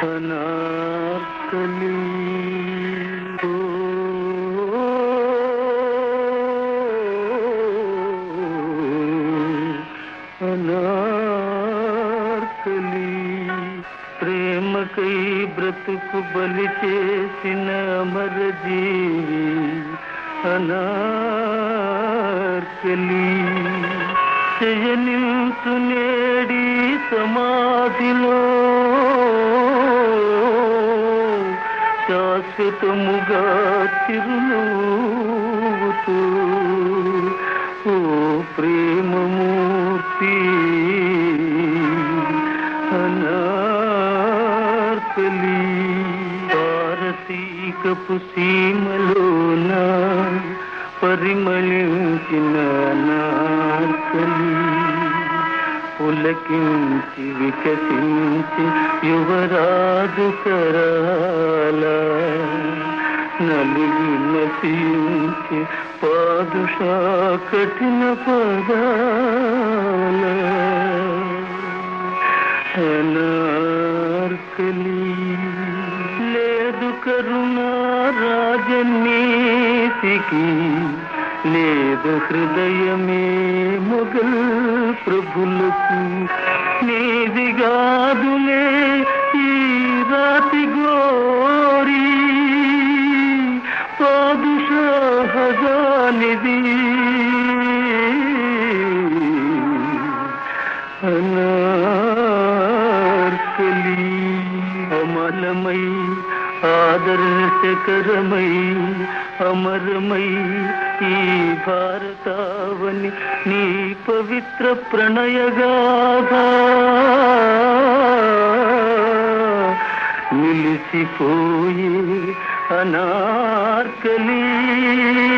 అనార్కలి అనార్కలి ప్రేమకై బ్రతుకు బలి చేసిన అమర జీవి అనార్కలి శయనించు నేడి సమాధిలో శాశ్వతముగా చిరునవ్వుతూ ఓ ప్రేమమూర్తి అనార్కలి పారసీకపు సీమలోన పరిమళించిన అనార్కలి పులకించి వికసించి యువరాజు కరాల నలిగి నశించి పాదుషా కఠిన పదాల అనార్కలి లేదు కరుణా రాజనీతికి లేదు హృదయమే మొగల్ ప్రభులకు నీదిగాదులే ఈ రాతి గోరి పాదుషాహగానిది అనార్కలి అమలమై ఆదర్శకరమై అమరమై ఈ భారతావని నీ పవిత్ర ప్రణయగాథ నిలిచిపోయి అనార్కలి